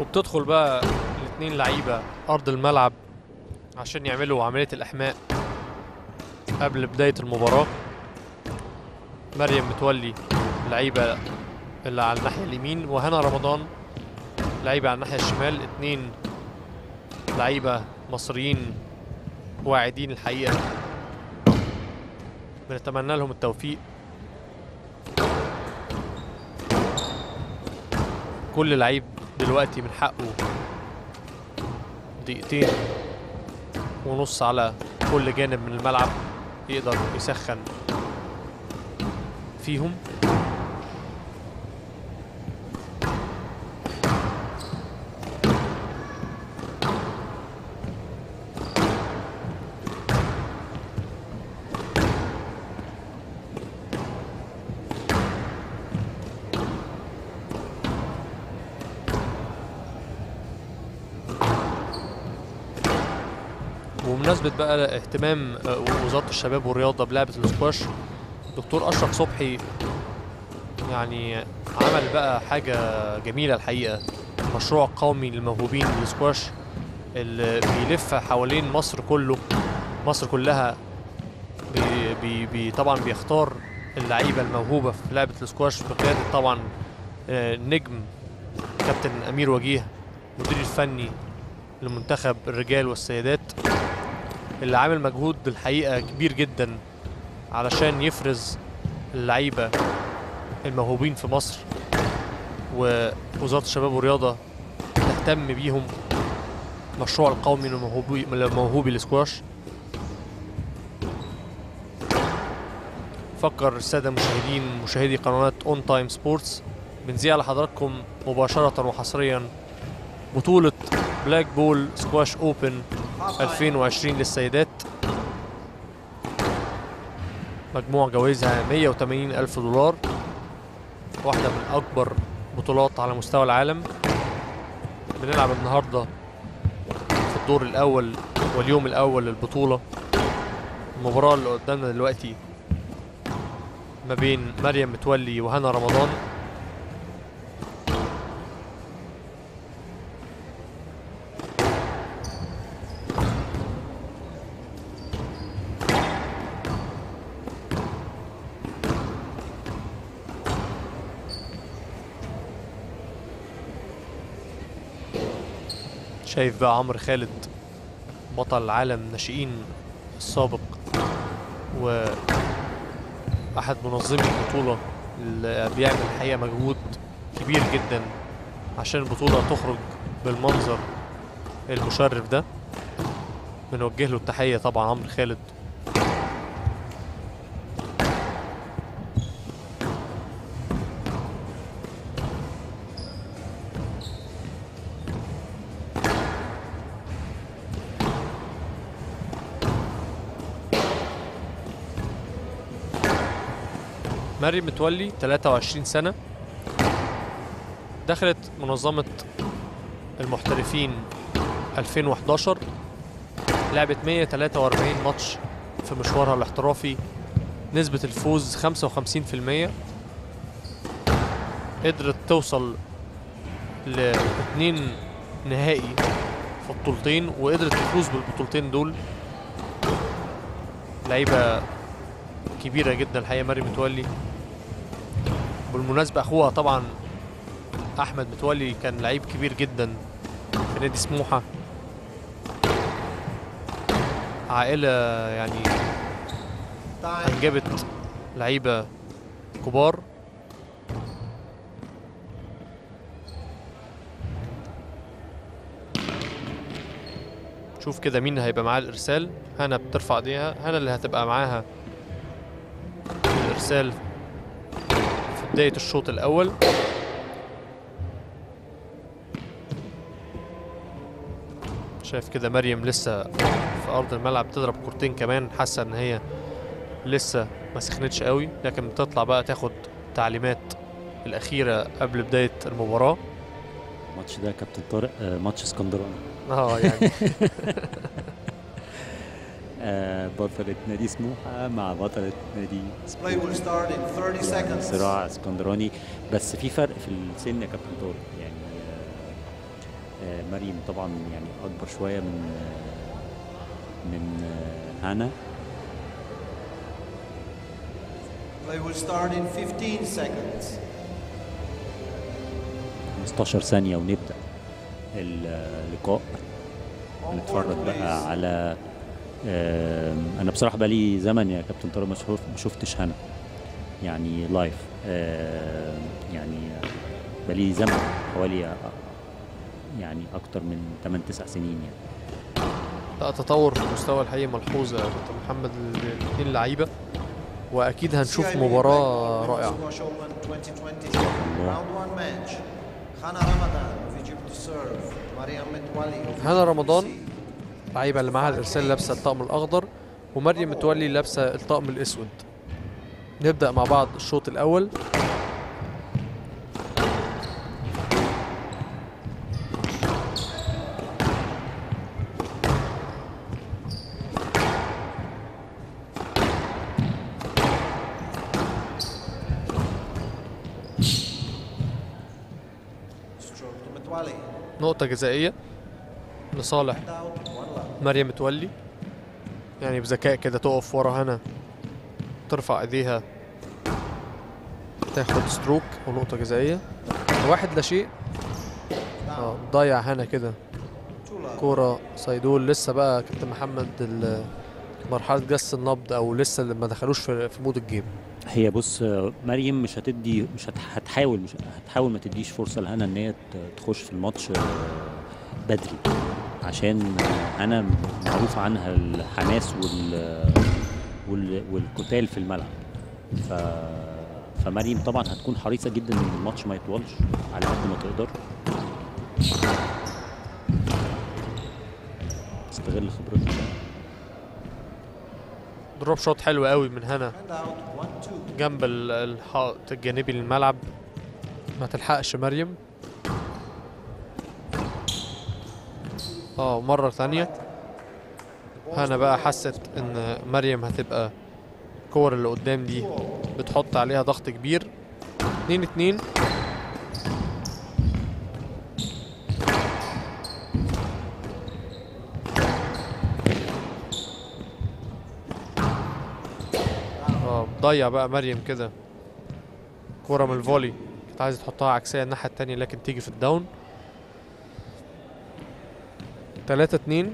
وبتدخل بقى الاثنين لعيبه ارض الملعب عشان يعملوا عمليه الاحماء قبل بدايه المباراه مريم متولي لعيبه اللي على الناحيه اليمين وهنا رمضان لعيبه على الناحيه الشمال اتنين لعيبه مصريين واعدين الحقيقه بنتمنى لهم التوفيق كل لعيب دلوقتي من حقه دقيقتين ونص على كل جانب من الملعب يقدر يسخن فيهم وبمناسبة بقى اهتمام آه، وزارة الشباب والرياضة بلعبة الاسكواش دكتور أشرف صبحي يعني عمل بقى حاجة جميلة الحقيقة مشروع قومي للموهوبين للسكواش اللي بيلف حوالين مصر كله مصر كلها بي بي بي طبعا بيختار اللعيبة الموهوبة في لعبة السكواش بقيادة طبعا آه، نجم كابتن أمير وجيه مدير الفني لمنتخب الرجال والسيدات اللي عامل مجهود الحقيقة كبير جدا علشان يفرز اللعيبة الموهوبين في مصر ووزارة الشباب والرياضة تهتم بيهم مشروع القومي للموهوبي للموهوبي الاسكواش فكر السادة المشاهدين مشاهدي قنوات اون تايم سبورتس بنذيع لحضراتكم مباشرة وحصريا بطولة بلاك بول سكواش اوبن 2020 للسيدات مجموع جوائزها 180 ألف دولار واحدة من أكبر بطولات على مستوى العالم بنلعب النهاردة في الدور الأول واليوم الأول للبطولة المباراة اللي قدامنا دلوقتي ما بين مريم متولي وهنا رمضان شايف بقى عمرو خالد بطل العالم ناشئين السابق و احد منظمي البطوله اللي بيعمل الحقيقه مجهود كبير جدا عشان البطوله تخرج بالمنظر المشرف ده بنوجه له التحيه طبعا عمرو خالد مريم متولي 23 سنة دخلت منظمة المحترفين 2011 لعبت 143 ماتش في مشوارها الاحترافي نسبة الفوز 55% قدرت توصل لاتنين نهائي في بطولتين وقدرت تفوز بالبطولتين دول لعيبة كبيرة جدا الحقيقة مريم متولي بالمناسبة أخوها طبعا أحمد متولي كان لعيب كبير جدا في نادي سموحة عائلة يعني أنجبت لعيبة كبار شوف كده مين هيبقى معاه الإرسال هنا بترفع ايديها هنا اللي هتبقى معاها الإرسال في بداية الشوط الأول شايف كده مريم لسه في أرض الملعب تضرب كورتين كمان حاسة إن هي لسه ما سخنتش قوي لكن بتطلع بقى تاخد تعليمات الأخيرة قبل بداية المباراة الماتش ده يا كابتن طارق آه، ماتش اسكندراني اه يعني آه، بطلة نادي سموحة مع بطلة نادي Play will start in 30 يعني seconds. صراع اسكندراني بس في فرق في السن يا كابتن طارق يعني آه، مريم طبعا يعني اكبر شويه من آه، من آه، هانا Play will start in 15 seconds. 15 ثانيه ونبدا اللقاء On هنتفرج court, please. بقى على آم، انا بصراحه بقالي زمن يا كابتن طارق ما شوف- ما شفتش هنا يعني لايف آم، يعني بقالي زمن حوالي آه، يعني اكتر من 8 9 سنين يعني لا تطور في المستوى الحقيقي ملحوظ يا كابتن محمد الاثنين لعيبه واكيد هنشوف CIB مباراه Bank رائعه Squash Open 2020. Round one match. Hana Ramadan of Egypt to serve. Mariam Metwali of هنا Egypt to رمضان receive. لعيبه اللي معاها الارسال لابسه الطقم الاخضر ومريم متولي لابسه الطقم الاسود نبدا مع بعض الشوط الاول Stroke to Metwali. نقطه جزائيه لصالح Hand out, one love. مريم متولي يعني بذكاء كده تقف ورا هنا ترفع ايديها تاخد ستروك او نقطة جزائية واحد لا شيء اه ضيع هنا كده Two love. كورة صيدول لسه بقى كابتن محمد ال- مرحلة جس النبض او لسه اللي ما دخلوش في في مود الجيم هي بص آه، مريم مش هتدي مش هت- هتحاول مش هتحاول ما تديش فرصه لهنا ان هي ت- تخش في الماتش آه، بدري عشان آه، هنا معروف عنها الحماس وال وال- والقتال في الملعب ف فمريم طبعا هتكون حريصه جدا ان الماتش ما يطولش على قد ما تقدر تستغل خبرتها دروب شوت حلو قوي من هنا Hand out, one, two. جنب ال- الحائط الجانبي للملعب ما تلحقش مريم اه مرة ثانية هنا بقى حست ان مريم هتبقى الكور اللي قدام دي بتحط عليها ضغط كبير اتنين اتنين اه ضيع بقى مريم كده كورة من الفولي كانت عايزة تحطها عكسية الناحية التانية لكن تيجي في الداون تلاتة اتنين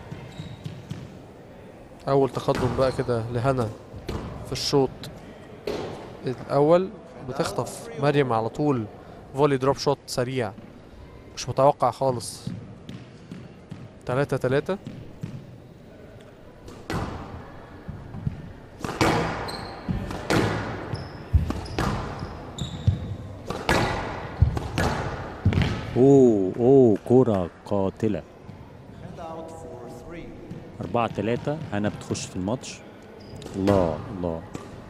أول تقدم بقى كده لهنا في الشوط الأول بتخطف مريم على طول فولي دروب شوت سريع مش متوقع خالص تلاتة تلاتة اوه اوه كوره قاتله Hand out for three. أربعة تلاتة هنا بتخش في الماتش الله الله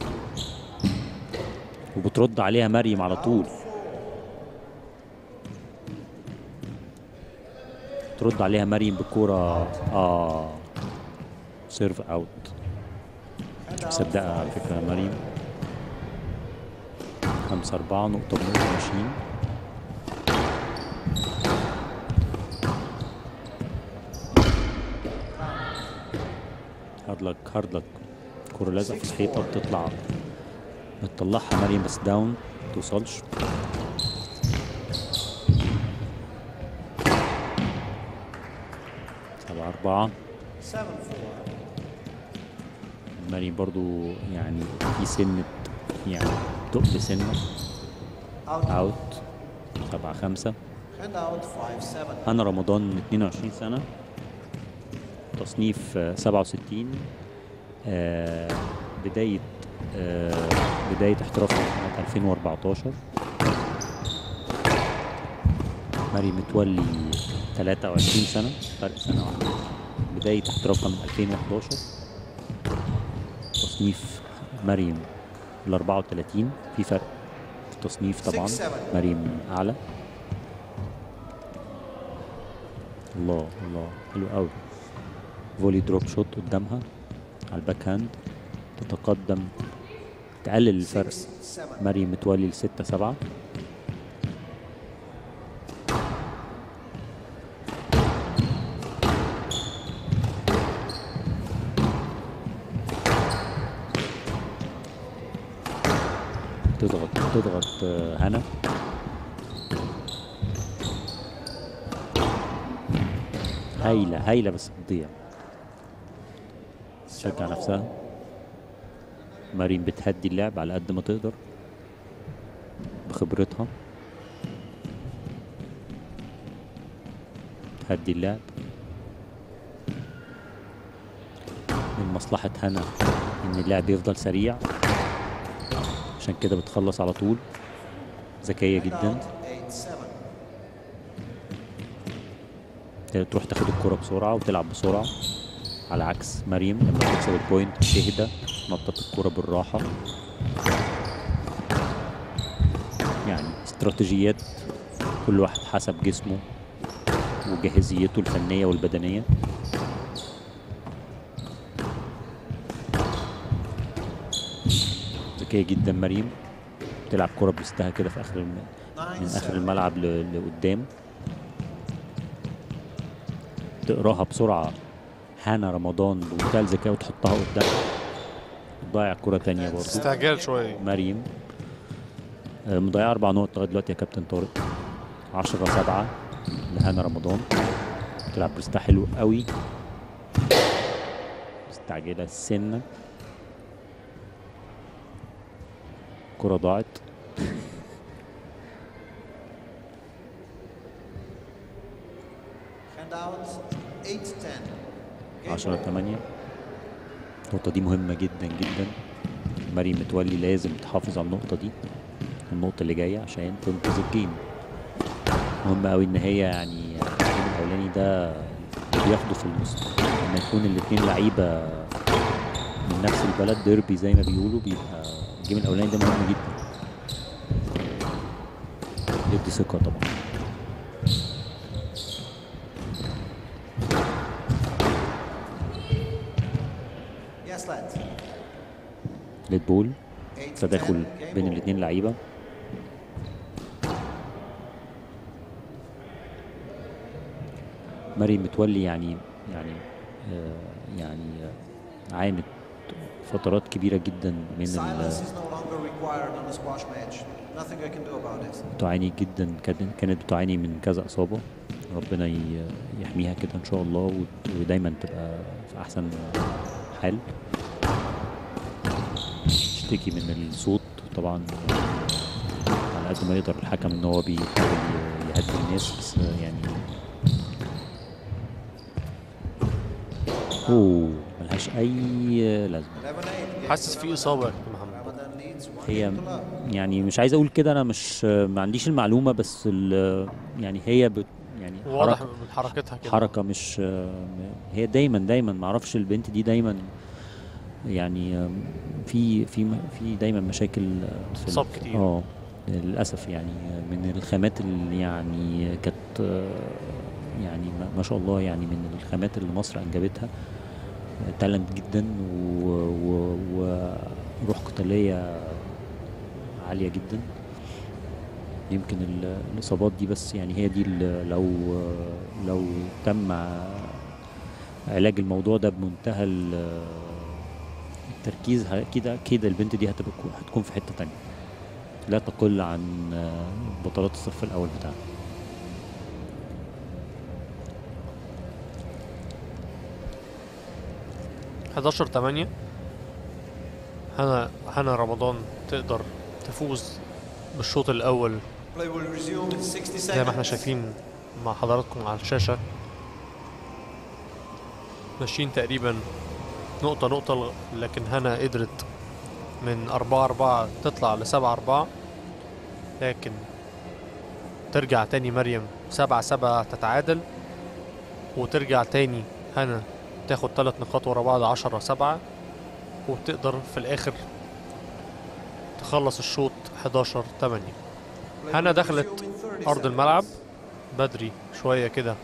وبترد عليها مريم على طول ترد عليها مريم بكورة اه سيرف اوت مصدقة على فكرة يا مريم خمسة أربعة نقطة بنقطة ماشيين هارد لك هارد لك كورة لازقة في الحيطة بتطلع بتطلعها مريم بس داون توصلش سبعة أربعة Seven, four. مريم برضو يعني في سنة يعني تقل سنة Out. اوت سبعة خمسة Hand out, five, seven. هنا رمضان 22 سنة تصنيف آه، 67 آه، بداية آه، بداية احترافها سنة 2014 مريم متولي 23 سنة فرق سنة واحدة بداية احترافها من 2011 تصنيف مريم ال 34 في فرق في التصنيف طبعا Six, seven. مريم أعلى الله الله حلو قوي فولي دروب شوت قدامها على الباك هاند تتقدم تقلل الفرق Six, seven. مريم متولي لستة سبعة تضغط تضغط آه، هنا هايلة هايلة بس بتضيع تشجع نفسها مريم بتهدي اللعب على قد ما تقدر بخبرتها تهدي اللعب من مصلحة هنا إن اللعب يفضل سريع عشان كده بتخلص على طول ذكية جدا تروح تاخد الكرة بسرعة وتلعب بسرعة على عكس مريم لما تكسب البوينت تهدى تنطط الكرة بالراحة يعني استراتيجيات كل واحد حسب جسمه وجاهزيته الفنية والبدنية ذكية جدا مريم تلعب كرة بوسطها كده في آخر الم... من آخر الملعب ل... لقدام تقراها بسرعة هانا رمضان بمنتهى الذكاء وتحطها قدام تضيع كرة تانية برضه استعجال شويه مريم آه، مضيعة أربع نقط لغاية دلوقتي يا كابتن طارق عشرة سبعة لهنا رمضان تلعب بريستا حلو قوي مستعجلة السنة كرة ضاعت Handout 8 10. 10 8 النقطة دي مهمة جدا جدا مريم متولي لازم تحافظ على النقطة دي النقطة اللي جاية عشان تنقذ الجيم مهم قوي ان هي يعني الجيم الاولاني ده بياخده في النص لما يكون الاتنين لعيبة من نفس البلد ديربي زي ما بيقولوا بيبقى الجيم الاولاني ده مهم جدا يدي ثقة طبعا Yes, lads. ليد بول 8 تداخل 10. Game بين ball. الاثنين لعيبه مريم متولي يعني يعني آه يعني آه عانت فترات كبيره جدا من ال- Silence is no longer required on a squash match. Nothing I can do about it. بتعاني جدا كانت كانت بتعاني من كذا اصابه ربنا ي- يحميها كده ان شاء الله وت- ودايما تبقى في احسن حال تشتكي من الصوت طبعا على قد ما يقدر الحكم ان هو بيحاول ي- يهدي الناس بس يعني اوه ملهاش اي لازمه 11 8. حاسس في اصابه يا كابتن محمد Ramadan leads one هي game to love. يعني مش عايز اقول كده انا مش ما عنديش المعلومه بس ال- يعني هي بت يعني واضح حركة من حركتها كده حركه مش هي دايما دايما ما اعرفش البنت دي دايما يعني في في في دايما مشاكل في ال- إصاب كتير. اه للاسف يعني من الخامات اللي يعني كانت يعني ما- ما شاء الله يعني من الخامات اللي مصر انجبتها تالنت جدا و- و- وروح قتاليه عاليه جدا يمكن ال- الاصابات دي بس يعني هي دي ال- لو لو تم علاج الموضوع ده بمنتهى ال- التركيز ه- كده كده البنت دي هتبقى هتكون في حته تانية لا تقل عن بطولات الصف الاول بتاعها 11 8 هنا هنا رمضان تقدر تفوز بالشوط الاول Play will resume in 60 seconds. زي ما احنا شايفين مع حضراتكم على الشاشة ماشيين تقريبا نقطة نقطة لغ- لكن هنا قدرت من أربعة أربعة تطلع لسبعة أربعة لكن ترجع تاني مريم سبعة سبعة تتعادل وترجع تاني هنا تاخد ثلاث نقاط ورا بعض عشرة سبعة وتقدر في الآخر تخلص الشوط 11 8 Play هنا will دخلت resume in 30 أرض seconds. الملعب بدري شوية كده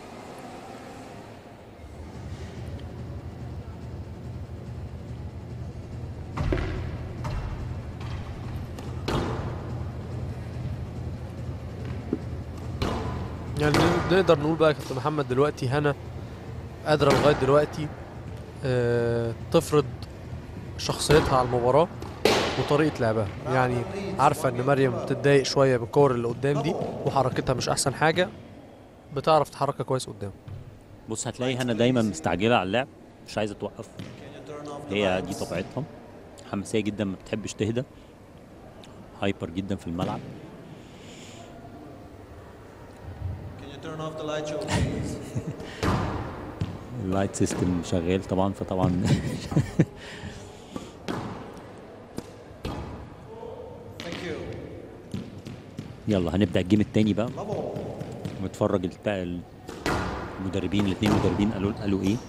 يعني نقدر نقول بقى يا كابتن محمد دلوقتي هنا قادرة لغاية دلوقتي آه، تفرض شخصيتها على المباراة وطريقه لعبها يعني عارفه ان مريم بتتضايق شويه من الكور اللي قدام دي وحركتها مش احسن حاجه بتعرف تحركها كويس قدام بص هتلاقي هنا دايما مستعجله على اللعب مش عايزه توقف Can you turn off the هي دي lights? طبيعتها حماسيه جدا ما بتحبش تهدى هايبر جدا في الملعب Can you turn off the light show, please? اللايت سيستم شغال طبعا فطبعا Thank you. يلا هنبدا الجيم التاني بقى Level. نتفرج الت- المدربين الاثنين مدربين قالوا قالوا ايه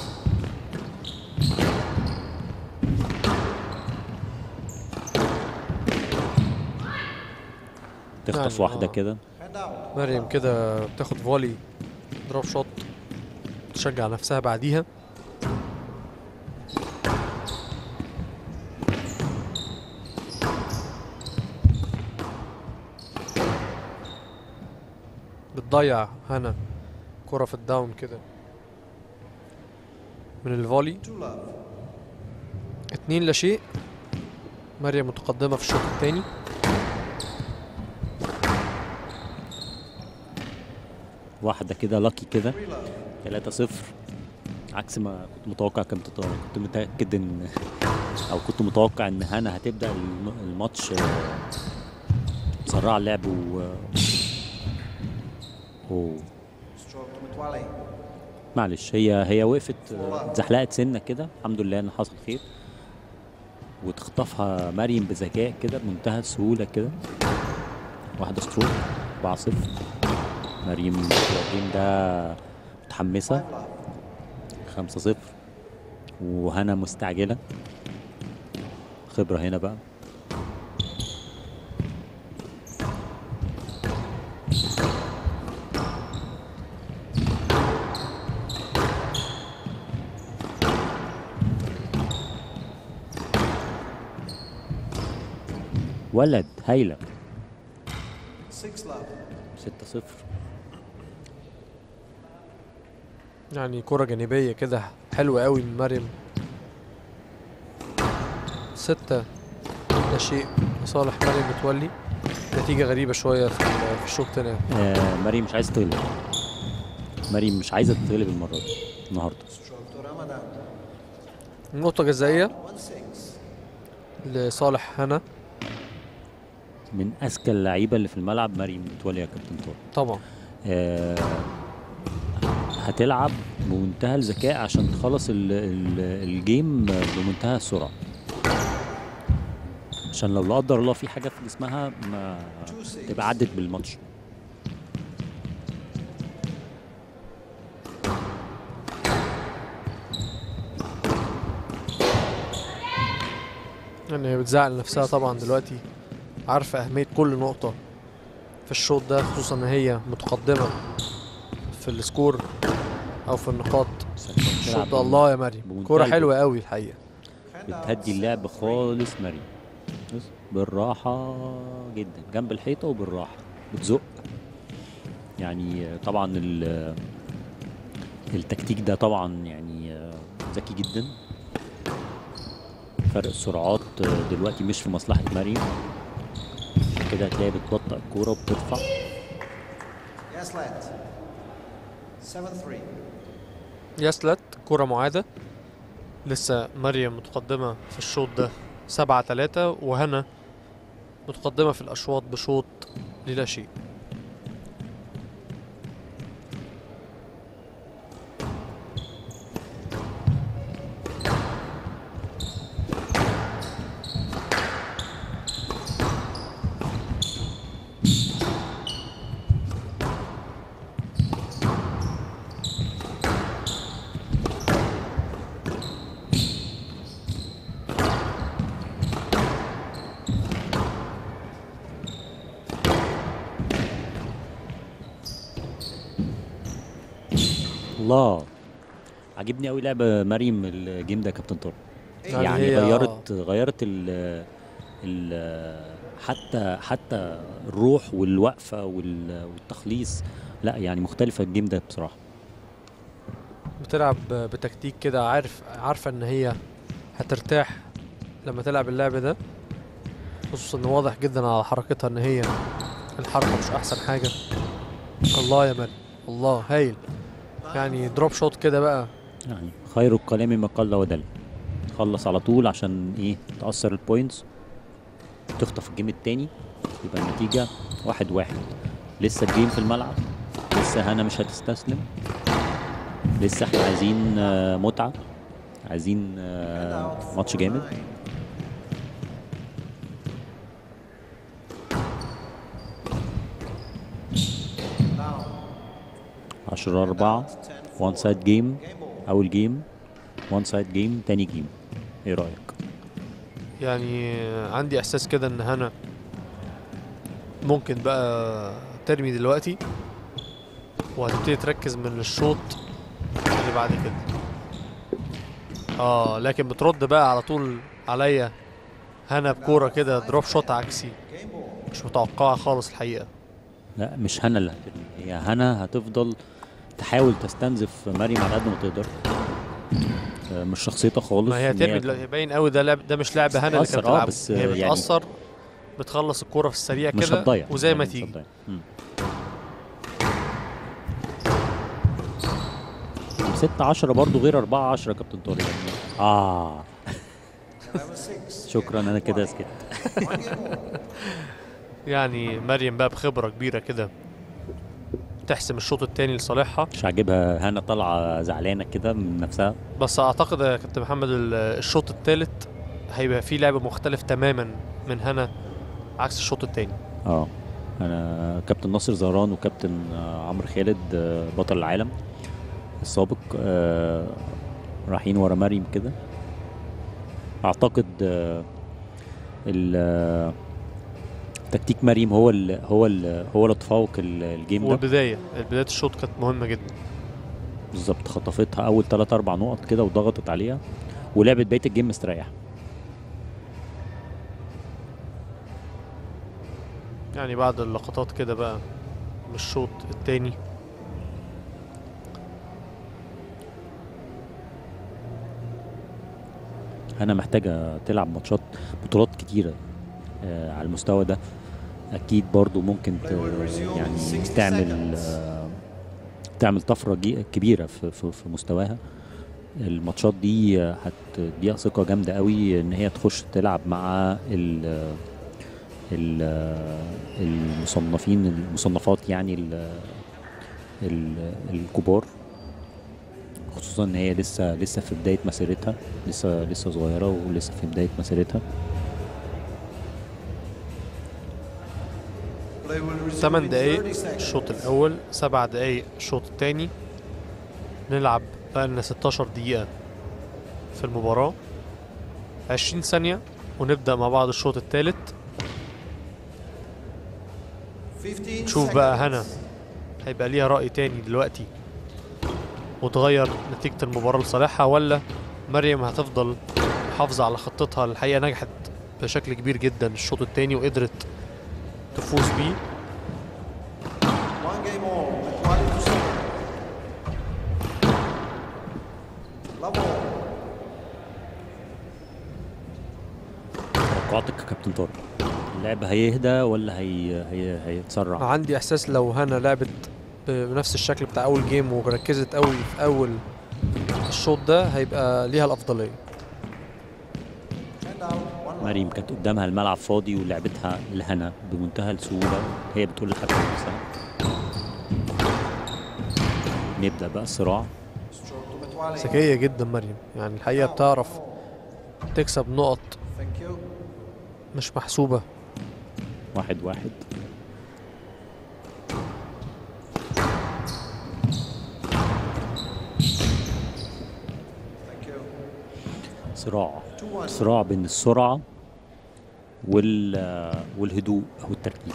تخطف يعني واحده آه. كده Hand out. مريم كده بتاخد فولي دروب شوت تشجع نفسها بعديها بتضيع هنا كرة في الداون كده من الفولي Two love. اتنين لا شيء مريم متقدمة في الشوط التاني واحده كده لاكي كده Three love. 3-0 عكس ما كنت متوقع كنت كنت متاكد ان او كنت متوقع ان هنا هتبدا الم- الماتش آه، مسرعه اللعب و اوه Stroke to Mutwali. معلش هي هي وقفت آه، اتزحلقت سنه كده الحمد لله ان حصل خير وتخطفها مريم بذكاء كده بمنتهى السهوله كده واحده ستروك 4 0 مريم الجيم ده متحمسه Five love. 5 0 وهنا مستعجله خبره هنا بقى ولد هايله Six love. 6 0 يعني كرة جانبية كده حلوة قوي من مريم ستة لا شيء لصالح مريم متولي نتيجة غريبة شوية في ال- في الشوط التاني آه مريم مش عايزه تغلب مريم مش عايزه تغلب المره دي النهارده Stroke to Ramadan. نقطة جزائية One six. لصالح هنا من اذكى اللعيبه اللي في الملعب مريم متولي يا كابتن طارق طبعا آه، هتلعب بمنتهى الذكاء عشان تخلص ال- ال- الجيم بمنتهى السرعه عشان لو لا قدر الله في حاجه في جسمها ما تبقى عدت بالماتش يعني هي بتزعل نفسها طبعا دلوقتي عارفة أهمية كل نقطة في الشوط ده خصوصا إن هي متقدمة في السكور أو في النقاط الشوط ده الله يا مريم بمنتهى كرة الجو- حلوة قوي الحقيقة Hand out. بتهدي اللعب خالص مريم بص بالراحة جدا جنب الحيطة وبالراحة بتزق يعني طبعا ال- التكتيك ده طبعا يعني ذكي جدا فرق السرعات دلوقتي مش في مصلحة مريم عشان كده هتلاقي بتبطئ الكورة وبترفع Yes, lad. Seven three. يسلت كرة معادة لسه مريم متقدمة في الشوط ده سبعة تلاتة وهنا متقدمة في الأشواط بشوط للا شيء الله عجبني قوي لعب مريم الجيم ده يا كابتن طارق يعني يعني هي- غيرت غيرت ال ال حتى حتى الروح والوقفه وال- والتخليص لا يعني مختلفه الجيم ده بصراحه بتلعب بتكتيك كده عارف عارفة إن هي هترتاح لما تلعب اللعب ده خصوصا ان واضح جدا على حركتها ان هي الحركه مش احسن حاجه الله يا مريم الله هايل يعني دروب شوت كده بقى يعني خير الكلام ما قل ودل خلص على طول عشان ايه تأثر البوينتس تخطف الجيم التاني يبقى النتيجة واحد واحد لسه الجيم في الملعب لسه هنا مش هتستسلم لسه احنا عايزين آه، متعة عايزين آه، ماتش جامد عشرة أربعة وان سايد جيم أول جيم وان سايد جيم تاني جيم ايه رأيك؟ يعني عندي احساس كده ان هنا ممكن بقى ترمي دلوقتي وهتبتدي تركز من الشوط اللي بعد كده اه لكن بترد بقى على طول عليا هنا بكوره كده دروب شوت عكسي مش متوقعه خالص الحقيقه لا مش هنا اللي هترمي هي هنا هتفضل تحاول تستنزف مريم على قد ما تقدر آه، مش شخصيتها خالص ما هي إن ترمي دلوقتي باين قوي ده لعب ده مش لعب هنا اللي بتأثر، كانت آه، بتلعبه بس هي يعني- بتأثر بتخلص الكوره في السريع مش كده هتضيع وزي ما يعني مش تيجي هتضيع. مم. ستة عشرة برضو غير أربعة عشرة يا كابتن طارق يعني آه شكرا أنا كده سكت يعني مريم بقى بخبره كبيره كده تحسم الشوط الثاني لصالحها مش عاجبها هنا طالعة زعلانة كده من نفسها بس اعتقد يا كابتن محمد ال- الشوط الثالث هيبقى فيه لعب مختلف تماما من هنا عكس الشوط الثاني اه انا كابتن ناصر زهران وكابتن آه، عمرو خالد آه، بطل العالم السابق آه، رايحين ورا مريم كده اعتقد آه، ال- آه، تكتيك مريم هو ال هو ال هو اللي تفوق ال- الجيم ده والبدايه بدايه الشوط كانت مهمه جدا بالظبط خطفتها اول 3 4 نقط كده وضغطت عليها ولعبت بقيه الجيم مستريح يعني بعد اللقطات كده بقى من الشوط الثاني انا محتاجه تلعب ماتشات بطولات كتيره آه على المستوى ده اكيد برضو ممكن ت... يعني تعمل آه تعمل طفره جي- كبيره في, في, في مستواها الماتشات دي آه، هتديها ثقه جامده قوي ان هي تخش تلعب مع ال ال المصنفين المصنفات يعني ال ال الكبار خصوصا ان هي لسه لسه في بدايه مسيرتها لسه لسه صغيره ولسه في بدايه مسيرتها Play will resume 8 in دقايق 30 seconds. الشوط الاول 7 دقايق الشوط الثاني نلعب بقالنا 16 دقيقه في المباراه 20 ثانيه ونبدا مع بعض الشوط الثالث 15 نشوف بقى seconds. هنا هيبقى ليها رأي تاني دلوقتي وتغير نتيجة المباراة لصالحها ولا مريم هتفضل محافظة على خطتها الحقيقة نجحت بشكل كبير جدا الشوط التاني وقدرت تفوز بيه One game all. The quality to serve. Love all. توقعاتك يا كابتن طارق اللعب هيهدى ولا هي هي هيتسرع عندي إحساس لو هنا لعبت بنفس الشكل بتاع أول جيم وركزت قوي في أول الشوط ده هيبقى ليها الأفضلية And out. One مريم كانت قدامها الملعب فاضي ولعبتها لهنا بمنتهى السهوله هي بتقول لحد نفسها نبدا بقى الصراع stroke to Metwali. ذكية جدا مريم يعني الحقيقة بتعرف تكسب نقط Thank you. مش محسوبة واحد واحد Thank you. صراع Two one. صراع بين السرعه وال والهدوء او التركيز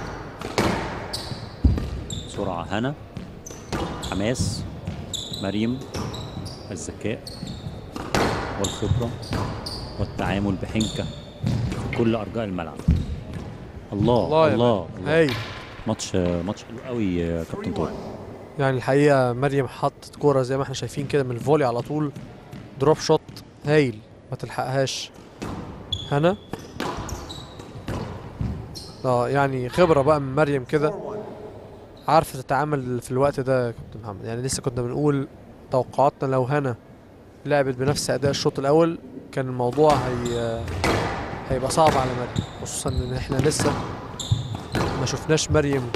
سرعه هنا حماس مريم الذكاء والخبره والتعامل بحنكه في كل ارجاء الملعب الله الله الله, يا الله, هاي ماتش ماتش حلو قوي يا كابتن طارق يعني الحقيقة مريم حطت كورة زي ما احنا شايفين كده من الفولي على طول دروب شوت هايل ما تلحقهاش هنا اه يعني خبره بقى من مريم كده 4 1. عارفه تتعامل في الوقت ده يا كابتن محمد يعني لسه كنا بنقول توقعاتنا لو هنا لعبت بنفس اداء الشوط الاول كان الموضوع هي هيبقى صعب على مريم خصوصا ان احنا لسه ما شفناش مريم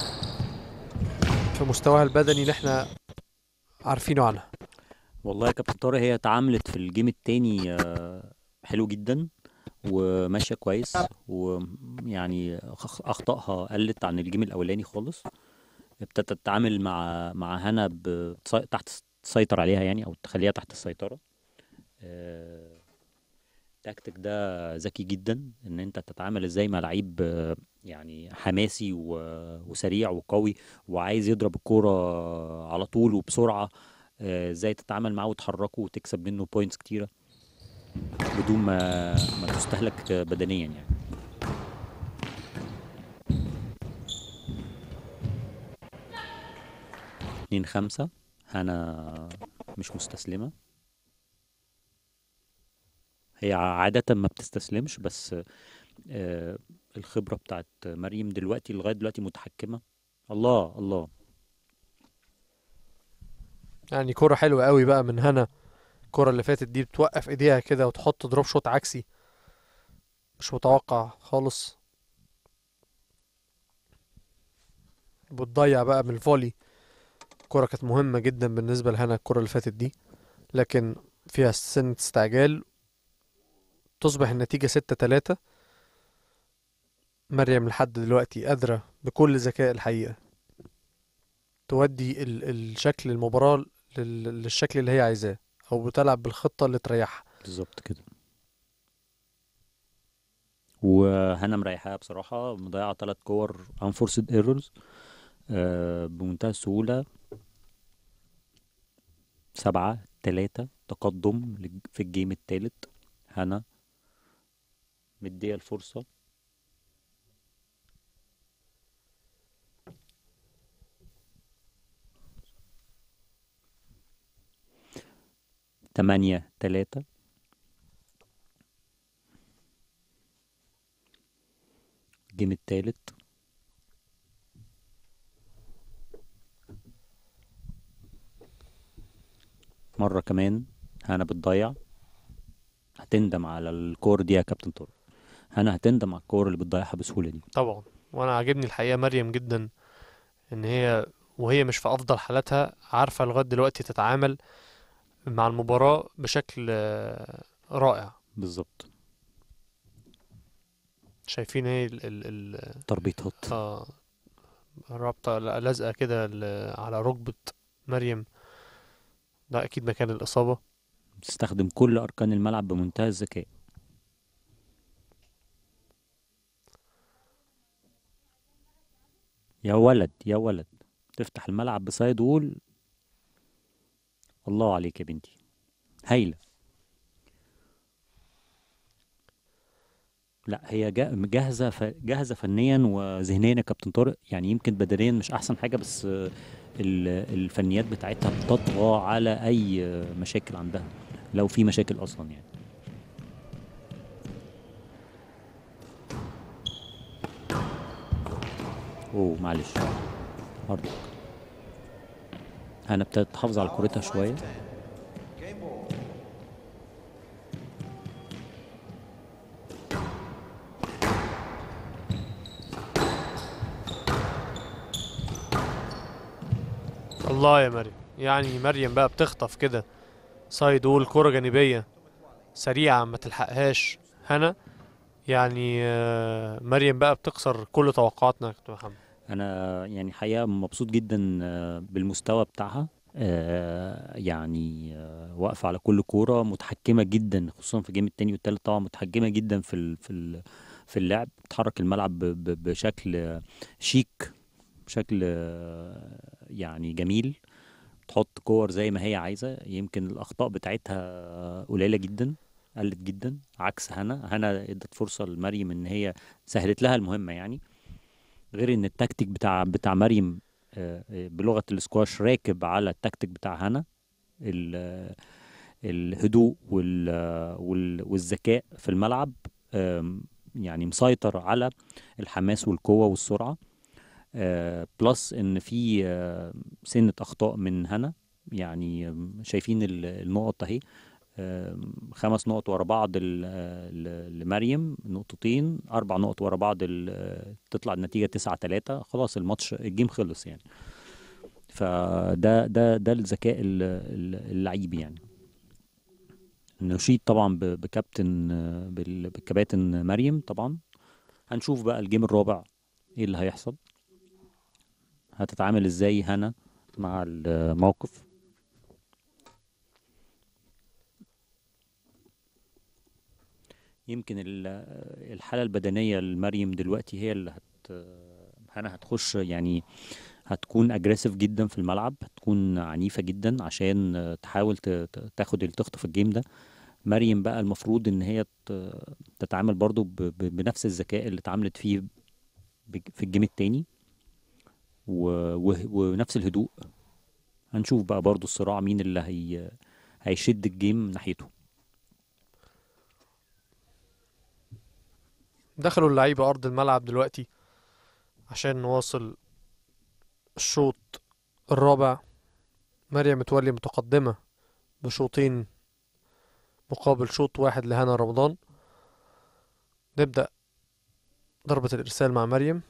في مستواها البدني اللي احنا عارفينه عنها والله يا كابتن طارق هي اتعاملت في الجيم التاني آه، حلو جدا وماشيه كويس ويعني أخ- اخطائها قلت عن الجيم الاولاني خالص ابتدت تتعامل مع مع هنا ب- تس- تحت تسيطر عليها يعني او تخليها تحت السيطره آه، التكتيك ده ذكي جدا ان انت تتعامل ازاي مع لعيب آه، يعني حماسي و- وسريع وقوي وعايز يضرب الكوره على طول وبسرعه آه، ازاي تتعامل معاه وتحركه وتكسب منه بوينتس كتيره بدون ما ما تستهلك بدنيا يعني اتنين خمسة هنا مش مستسلمة هي عادة ما بتستسلمش بس آه، الخبرة بتاعت مريم دلوقتي لغاية دلوقتي متحكمة الله الله يعني كرة حلوة قوي بقى من هنا الكرة اللي فاتت دي بتوقف ايديها كده وتحط دروب شوت عكسي مش متوقع خالص بتضيع بقى من الفولي الكرة كانت مهمة جدا بالنسبة لهنا الكرة اللي فاتت دي لكن فيها سنة استعجال تصبح النتيجة ستة تلاتة مريم لحد دلوقتي قادرة بكل ذكاء الحقيقة تودي ال الشكل المباراة لل- للشكل اللي هي عايزاه او بتلعب بالخطة اللي تريحها بالظبط كده وهنا مريحاها بصراحة مضيعة تلات كور unforced errors آه بمنتهى السهولة سبعة تلاتة تقدم لج- في الجيم التالت هنا مدية الفرصة تمانية تلاتة الجيم التالت مرة كمان هنا بتضيع هتندم على الكور دي يا كابتن طارق هنا هتندم على الكور اللي بتضيعها بسهولة دي طبعا وانا عاجبني الحقيقة مريم جدا ان هي وهي مش في افضل حالاتها عارفة لغاية دلوقتي تتعامل مع المباراة بشكل آه، رائع بالظبط شايفين ايه ال ال ال تربيطات آه رابطة لازقة كده ل- على ركبة مريم ده اكيد مكان الاصابة بتستخدم كل أركان الملعب بمنتهى الذكاء يا ولد يا ولد تفتح الملعب بسايد وول الله عليك يا بنتي هايلة لا هي جا- جاهزة ف... جاهزة فنيا وذهنيا يا كابتن طارق يعني يمكن بدنيا مش أحسن حاجة بس آه، ال- الفنيات بتاعتها بتطغى على أي آه، مشاكل عندها لو في مشاكل أصلا يعني أوه معلش أرضك هنا ابتدت تحافظ على كورتها شوية Game ball. الله يا مريم يعني مريم بقى بتخطف كده سايد وول كرة جانبية سريعة ما تلحقهاش هنا يعني آه، مريم بقى بتكسر كل توقعاتنا يا كابتن محمد انا يعني حقيقه مبسوط جدا آه، بالمستوى بتاعها آه، يعني آه، واقفه على كل كوره متحكمه جدا خصوصا في الجيم التاني والتالت طبعا متحكمه جدا في ال في ال في اللعب بتحرك الملعب ب- ب- بشكل آه، شيك بشكل آه، يعني جميل تحط كور زي ما هي عايزه يمكن الاخطاء بتاعتها قليله جدا قلت جدا عكس هنا هنا ادت فرصه لمريم ان هي سهلت لها المهمه يعني غير ان التكتيك بتاع بتاع مريم آه، آه، بلغه السكواش راكب على التكتيك بتاع هنا ال- آه، الهدوء وال- آه، وال- والذكاء في الملعب آم، يعني مسيطر على الحماس والقوة والسرعة آه، بلس ان في آه، سنة اخطاء من هنا يعني آم، شايفين ال- النقط اهي آم، خمس نقط ورا بعض ال- آه، ل- لمريم نقطتين اربع نقط ورا بعض ال- آه، تطلع النتيجة تسعة تلاتة خلاص الماتش الجيم خلص يعني فده ده ده الذكاء ال- ال- اللعيب يعني نشيد طبعا ب- بكابتن آه، بال- بكباتن مريم طبعا هنشوف بقى الجيم الرابع ايه اللي هيحصل هتتعامل ازاي هنا مع الموقف يمكن ال- الحالة البدنية لمريم دلوقتي هي اللي هت هنا هتخش يعني هتكون اجريسيف جدا في الملعب هتكون عنيفة جدا عشان آه، تحاول ت- ت- تاخد اللي تخطف الجيم ده مريم بقى المفروض ان هي ت- تتعامل برضو ب- ب- بنفس الذكاء اللي اتعاملت فيه بج- في الجيم التاني و... و... ونفس الهدوء هنشوف بقى برضو الصراع مين اللي هي... هيشد الجيم ناحيته دخلوا اللعيبة أرض الملعب دلوقتي عشان نواصل الشوط الرابع مريم متولي متقدمة بشوطين مقابل شوط واحد لهنا رمضان نبدأ ضربة الإرسال مع مريم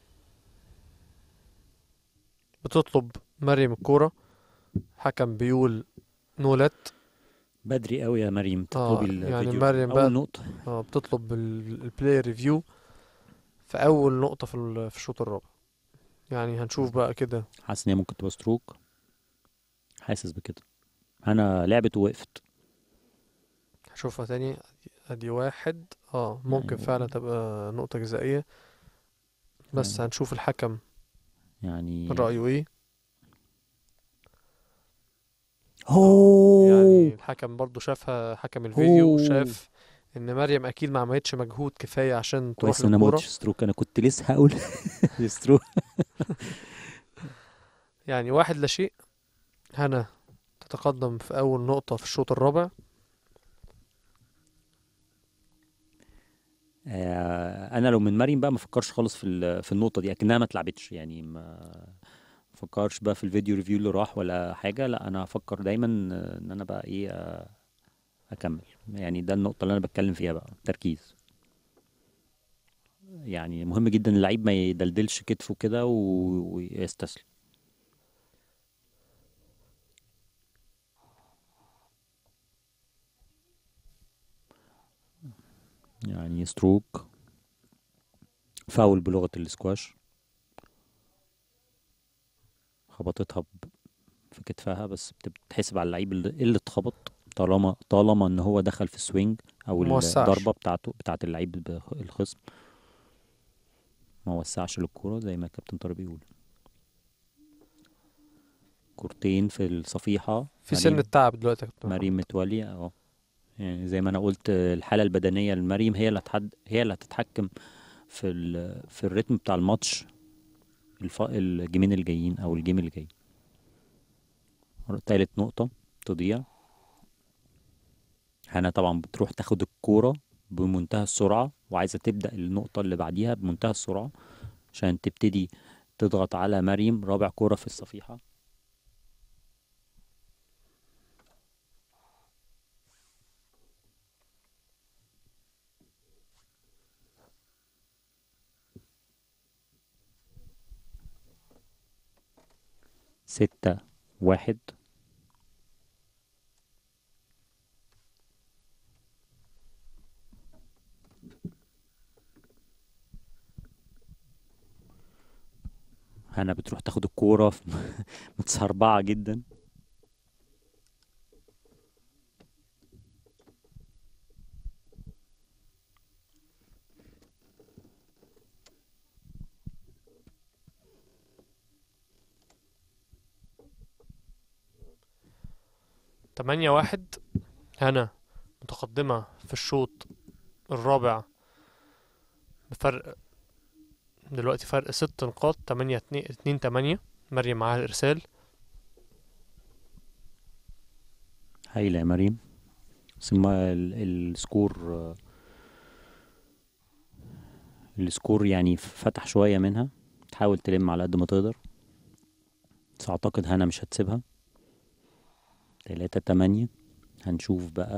بتطلب مريم الكورة حكم بيقول نولت بدري قوي يا مريم آه، تطلبي يعني الفيديو مريم اول بقى- نقطة اه بتطلب البلاي ريفيو في أول نقطة في ال- في الشوط الرابع يعني هنشوف بقى كده حاسس ان هي ممكن تبقى ستروك حاسس بكده انا لعبت ووقفت هشوفها تاني ادي واحد اه ممكن يعني- فعلا تبقى نقطة جزائية بس يعني- هنشوف الحكم يعني رأيه ايه هو يعني الحكم برضو شافها حكم الفيديو أوه. وشاف ان مريم اكيد ما عملتش مجهود كفاية عشان تروح كويس ان انا ما للكورة قلتش ستروك انا كنت لسه هقول ستروك يعني واحد لا شيء هنا تتقدم في اول نقطة في الشوط الرابع آه، انا لو من مريم بقى ما فكرش خالص في ال- في النقطه دي اكنها ما اتلعبتش يعني ما فكرش بقى في الفيديو ريفيو اللي راح ولا حاجه لا انا هفكر دايما آه، ان انا بقى ايه آه، اكمل يعني ده النقطه اللي انا بتكلم فيها بقى تركيز يعني مهم جدا اللعيب ما يدلدلش كتفه كده و- ويستسلم يعني ستروك فاول بلغة الاسكواش خبطتها ب- في كتفها بس بتتحسب على اللعيب اللي اللي اتخبط طالما طالما ان هو دخل في السوينج او ما وسعش. الضربة بتاعته بتاعت اللعيب بخ- الخصم ما وسعش للكورة زي ما كابتن طارق بيقول كورتين في الصفيحة في مريم- سن التعب دلوقتي يا كابتن محمد. مريم متولي اه يعني زي ما انا قلت آه، الحاله البدنيه لمريم هي اللي هتحد هي اللي هتتحكم في ال... في الريتم بتاع الماتش الف... الجيمين الجايين او الجيم اللي جاي تالت نقطه تضيع هنا طبعا بتروح تاخد الكوره بمنتهى السرعه وعايزه تبدا النقطه اللي بعديها بمنتهى السرعه عشان تبتدي تضغط على مريم رابع كوره في الصفيحه ستة واحد هنا بتروح تاخد الكورة في- متسربعة جدا تمانية واحد هنا متقدمة في الشوط الرابع بفرق دلوقتي فرق ست نقاط تمانية اتنين, اتنين تمانية مريم معاها الإرسال هايلة يا مريم بس ما ال- السكور آه، السكور يعني فتح شوية منها تحاول تلم على قد ما تقدر بس اعتقد هنا مش هتسيبها تلاتة تمانية هنشوف بقى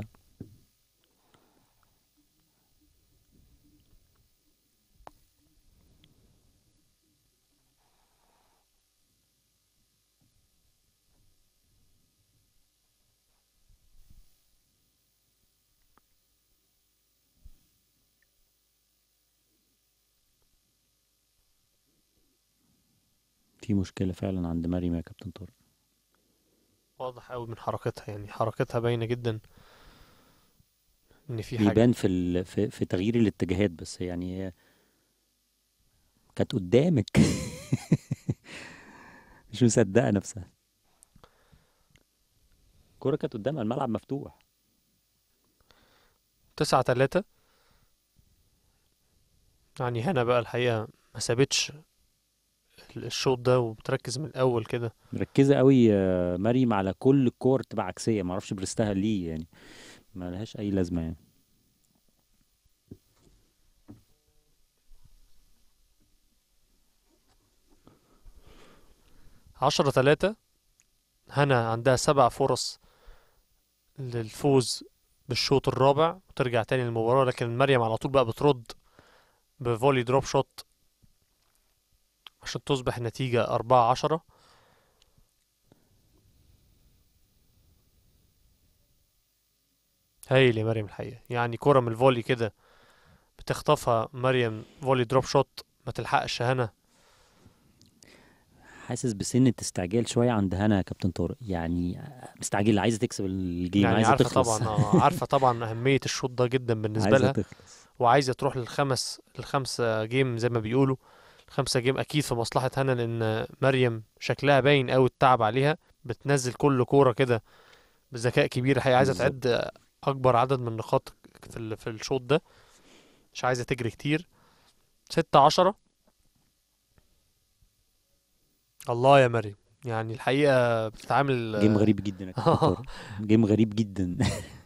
في مشكلة فعلا عند مريم يا كابتن طارق واضح قوي من حركتها يعني حركتها باينه جدا ان في حاجه بيبان في ال... في, في تغيير الاتجاهات بس يعني هي كانت قدامك مش مصدقة نفسها الكورة كانت قدامها الملعب مفتوح تسعة تلاتة يعني هنا بقى الحقيقة ما سابتش الشوط ده وبتركز من الأول كده مركزة قوي يا مريم على كل الكور تبقى عكسية معرفش برستها ليه يعني ما لهاش أي لازمة يعني عشرة تلاتة هنا عندها سبع فرص للفوز بالشوط الرابع وترجع تاني للمباراة لكن مريم على طول بقى بترد بفولي دروب شوت عشان تصبح النتيجة أربعة عشرة هايل يا مريم الحقيقة يعني كرة من الفولي كده بتخطفها مريم فولي دروب شوت ما تلحقش هنا حاسس بسنة استعجال شوية عند هنا يا كابتن طارق يعني مستعجلة عايزة تكسب الجيم يعني عايزة عارفة تخلص طبعا آه، عارفة طبعا أهمية الشوط ده جدا بالنسبة عايزة لها تخلص وعايزة تروح للخمس الخمسة جيم زي ما بيقولوا الخمسة جيم أكيد في مصلحة هنا لأن مريم شكلها باين أوي التعب عليها بتنزل كل كورة كده بذكاء كبير هي عايزة بالظبط. تعد أكبر عدد من النقاط في ال- في الشوط ده مش عايزة تجري كتير ستة عشرة الله يا مريم يعني الحقيقة بتتعامل جيم غريب جدا يا كابتن طارق جيم غريب جدا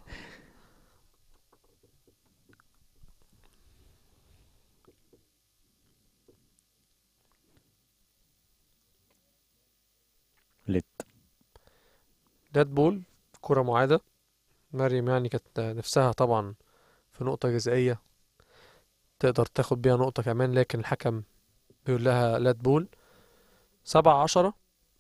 لت دات بول كرة معادة مريم يعني كانت نفسها طبعا في نقطة جزائية تقدر تاخد بيها نقطة كمان لكن الحكم بيقول لها لات بول سبعة عشرة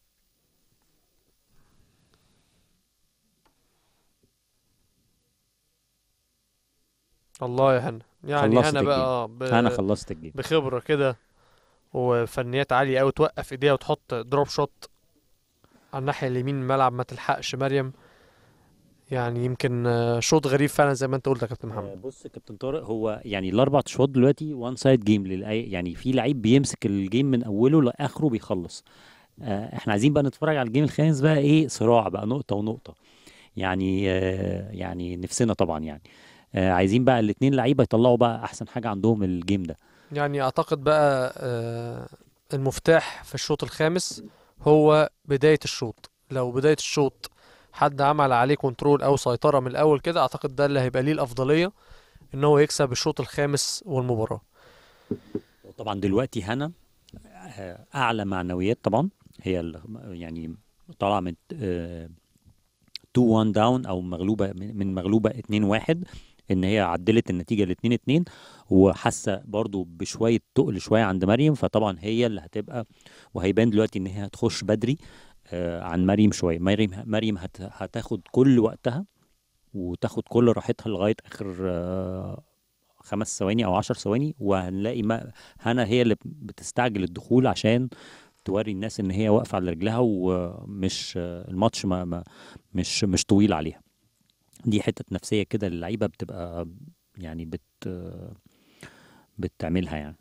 الله يا هنا يعني خلصت هنا بقى الجيم. آه، ب- انا خلصت الجيم بخبرة كده وفنيات عالية أوي توقف ايديها وتحط دروب شوت على الناحية اليمين من الملعب ما تلحقش مريم يعني يمكن آه، شوط غريب فعلا زي ما انت قلت يا كابتن آه، محمد بص يا كابتن طارق هو يعني الاربع اشواط دلوقتي وان سايد جيم يعني في لعيب بيمسك الجيم من اوله لاخره بيخلص آه، احنا عايزين بقى نتفرج على الجيم الخامس بقى ايه صراع بقى نقطة ونقطة يعني آه، يعني نفسنا طبعا يعني آه، عايزين بقى الاتنين لعيبة يطلعوا بقى احسن حاجة عندهم الجيم ده يعني اعتقد بقى آه، المفتاح في الشوط الخامس هو بداية الشوط لو بداية الشوط حد عمل عليه كنترول او سيطرة من الاول كده اعتقد ده اللي هيبقى ليه الافضلية ان هو يكسب الشوط الخامس والمباراة طبعا دلوقتي هنا آه، اعلى معنويات طبعا هي ال- يعني طالعه من 2 1 داون او مغلوبه من من مغلوبه 2 1 ان هي عدلت النتيجه ل 2 2 وحاسه برضو بشويه تقل شويه عند مريم فطبعا هي اللي هتبقى وهيبان دلوقتي ان هي هتخش بدري آه، عن مريم شويه مريم مريم هت هتاخد كل وقتها وتاخد كل راحتها لغايه اخر آه، خمس ثواني او عشر ثواني وهنلاقي ما هنا هي اللي بتستعجل الدخول عشان توري الناس ان هي واقفه على رجلها ومش الماتش ما ما مش مش طويل عليها دي حته نفسيه كده اللعيبه بتبقى يعني بت بتعملها يعني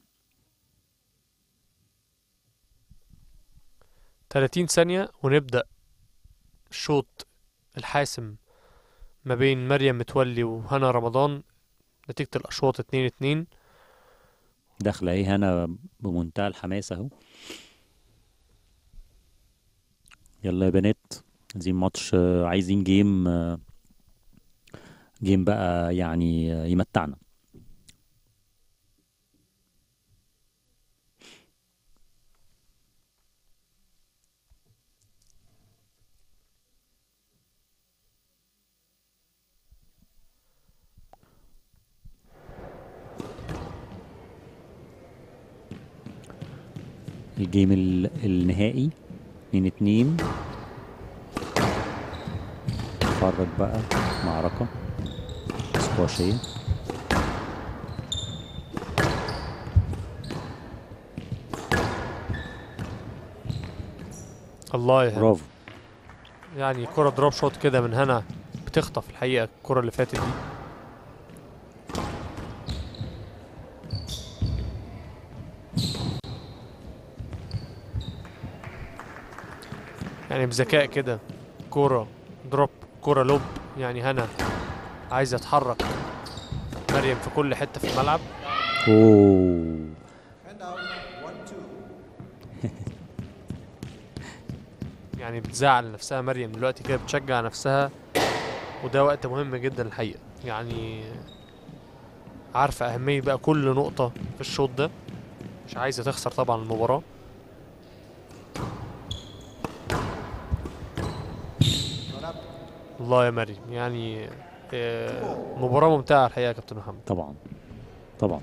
30 ثانية ونبدأ الشوط الحاسم ما بين مريم متولي وهنا رمضان نتيجة الأشواط 2 2 داخله ايه هنا بمنتهى الحماس اهو يلا يا بنات عايزين ماتش آه، عايزين جيم آه، جيم بقى يعني آه، يمتعنا الجيم ال- النهائي 2 2 اتفرج بقى معركة سكواشية الله يهنيك برافو يعني كرة دروب شوت كده من هنا بتخطف الحقيقة الكرة اللي فاتت دي يعني بذكاء كده كرة دروب كرة لوب يعني هنا عايز يتحرك مريم في كل حتة في الملعب اوه Hand out. One, two. يعني بتزعل نفسها مريم دلوقتي كده بتشجع نفسها وده وقت مهم جدا الحقيقة يعني عارفة أهمية بقى كل نقطة في الشوط ده مش عايزة تخسر طبعا المباراة Not up. الله يا مريم يعني آه، مباراة ممتعة الحقيقة يا كابتن محمد طبعا طبعا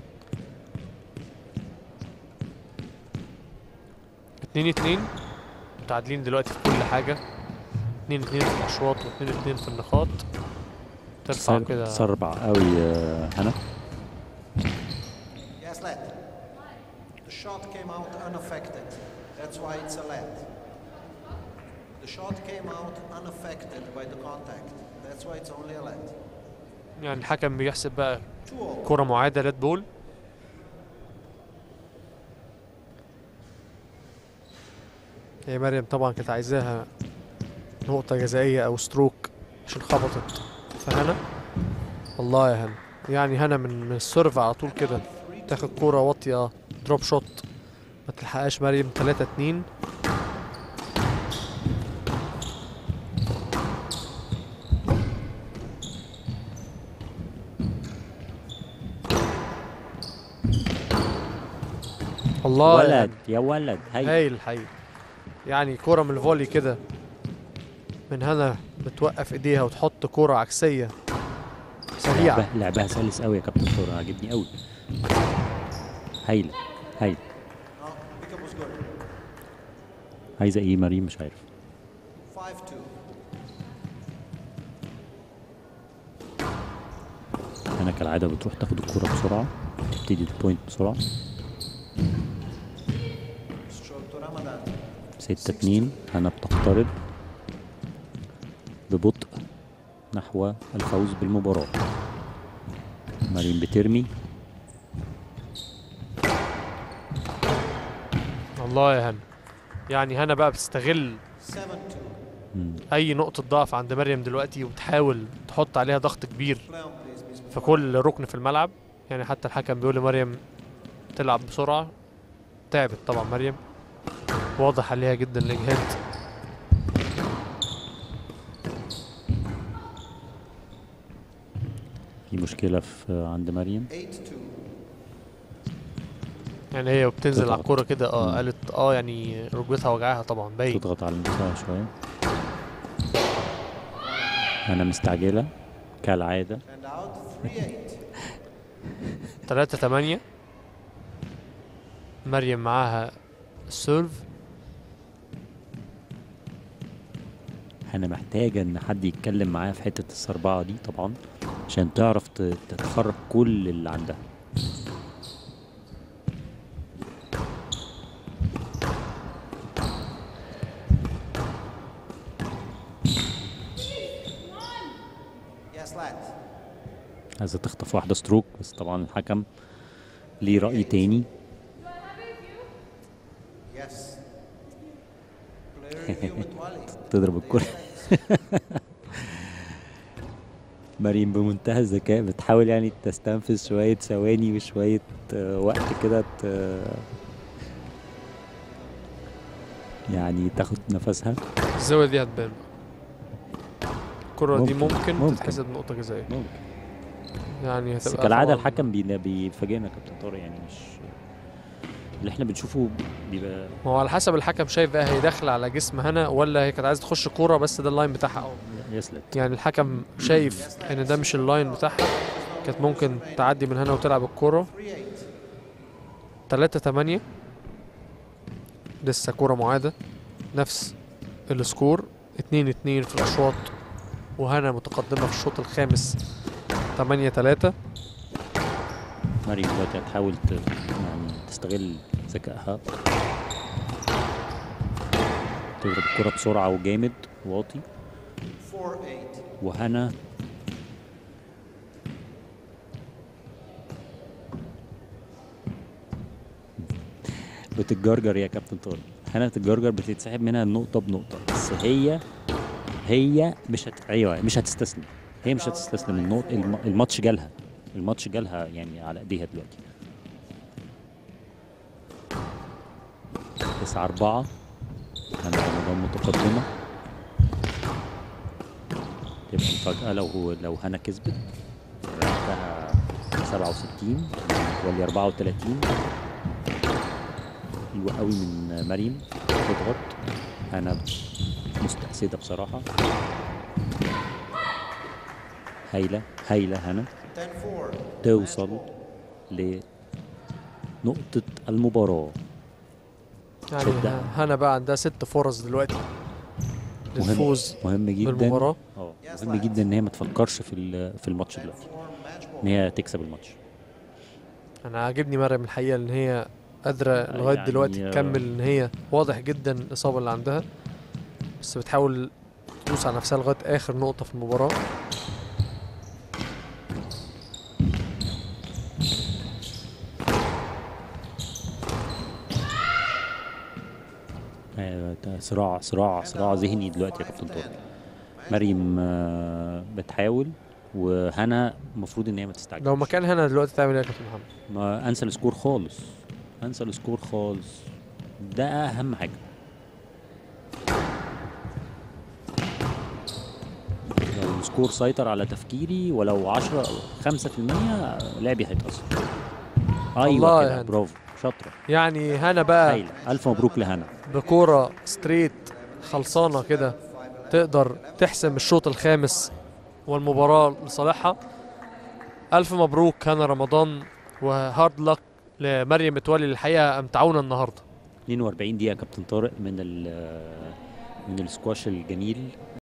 اتنين اتنين متعادلين دلوقتي في كل حاجة اتنين اتنين في الأشواط واتنين اتنين في النقاط ترفع سر- كده سربع قوي يا هنا Yes, lad. The shot came out unaffected. That's why it's a lad. The shot came out unaffected by the contact. That's why it's only a lad. يعني الحكم بيحسب بقى Two all. كرة معادة ريد بول هي مريم طبعا كانت عايزاها نقطة جزائية أو ستروك عشان خبطت فهنا الله يا هنا يعني هنا من من السيرف على طول كده تاخد كورة واطية دروب شوت ما تلحقهاش مريم 3 2 الله يا ولد يا ولد هاي هايل الحقيقة يعني كرة من الفولي كده من هنا بتوقف ايديها وتحط كرة عكسية سريعة لعبها, لعبها سلس قوي يا كابتن طارق عاجبني قوي هايله هايله No, pickup was good. عايزه ايه مريم مش عارف Five two. انا كالعاده بتروح تاخد الكرة بسرعه تبتدي البوينت بسرعه Stroke to Ramadan. 6 2 هنا بتقترب ببطء نحو الفوز بالمباراة مريم بترمي الله يا هنا يعني هنا بقى بتستغل Seven two. مم. اي نقطة ضعف عند مريم دلوقتي وبتحاول تحط عليها ضغط كبير Play on, please, Miss في كل ركن في الملعب يعني حتى الحكم بيقول لمريم تلعب بسرعة تعبت طبعا مريم واضح عليها جدا الإجهاد في مشكلة في عند مريم Eight two. يعني هي وبتنزل على تضغط. الكورة كده اه مم. قالت اه يعني ركبتها وجعها طبعا باين تضغط على نفسها شوية أنا مستعجلة كالعادة And out. Three eight. تلاتة تمانية مريم معاها السيرف أنا محتاجة إن حد يتكلم معايا في حتة السربعة دي طبعا عشان تعرف ت- تتخرج كل اللي عندها Yes, lad. عايزة تخطف واحدة ستروك بس طبعا الحكم ليه رأي تاني Yes. Player review متولي. تضرب الكرة مريم بمنتهى الذكاء بتحاول يعني تستنفذ شوية ثواني وشوية آه، وقت كده ت- يعني تاخد نفسها الزاوية دي هتبان الكرة دي ممكن، ممكن, ممكن. تتحسب نقطة جزائية ممكن يعني بس هتبقى كالعادة طبعاً الحكم بي- بيفاجئنا كابتن طارق يعني مش اللي احنا بنشوفه بيبقى ما هو على حسب الحكم شايف بقى هي داخله على جسم هنا ولا هي كانت عايزه تخش كوره بس ده اللاين بتاعها يسلت يعني الحكم شايف ان ده مش اللاين بتاعها كانت ممكن تعدي من هنا وتلعب الكوره Three eight. 3 8 لسه كرة معادة نفس السكور اتنين اتنين في الأشواط وهنا متقدمة في الشوط الخامس تمانية تلاتة مريم دلوقتي هتحاول ت... يعني تستغل ذكائها تضرب الكرة بسرعة وجامد واطي 4 8. وهنا بتتجرجر يا كابتن طارق هنا بتتجرجر بتتسحب منها النقطة بنقطة بس هي هي مش هت... ايوه مش هتستسلم هي مش هتستسلم النقط الم... الماتش جالها الماتش جالها يعني على ايديها دلوقتي تسعة أربعة هنا رمضان متقدمة تبقى مفاجأة لو هو لو هنا كسبت وقتها 67 ولي 34 حلوة قوي من مريم تضغط هنا مستأسدة بصراحة هايلة هايلة هنا 10 4. توصل لنقطة المباراة يعني شدها. هنا بقى عندها ست فرص دلوقتي مهم. للفوز مهم جدا بالمباراة اه مهم جدا ان هي ما تفكرش في ال- في الماتش دلوقتي 4 match ball. ان هي تكسب الماتش انا عاجبني مريم الحقيقه ان هي قادره لغايه يعني دلوقتي آه. تكمل ان هي واضح جدا الاصابه اللي عندها بس بتحاول تدوس على نفسها لغايه اخر نقطه في المباراه آه، ده صراع صراع صراع ذهني دلوقتي يا كابتن طارق مريم آه، بتحاول وهنا المفروض ان هي ما تستعجلش لو مكان هنا دلوقتي تعمل ايه يا كابتن محمد ما انسى السكور خالص انسى السكور خالص ده اهم حاجه لو السكور سيطر على تفكيري ولو 10 أو 5% لعبي هيتأثر الله ايوه يا كده هنا. برافو شاطره يعني هنا بقى هايله الف مبروك لهنا بكوره ستريت خلصانه كده تقدر تحسم الشوط الخامس والمباراه لصالحها الف مبروك هنا رمضان وهارد لك لمريم متولي الحقيقه امتعونا النهارده 42 دقيقه كابتن طارق من ال من السكواش الجميل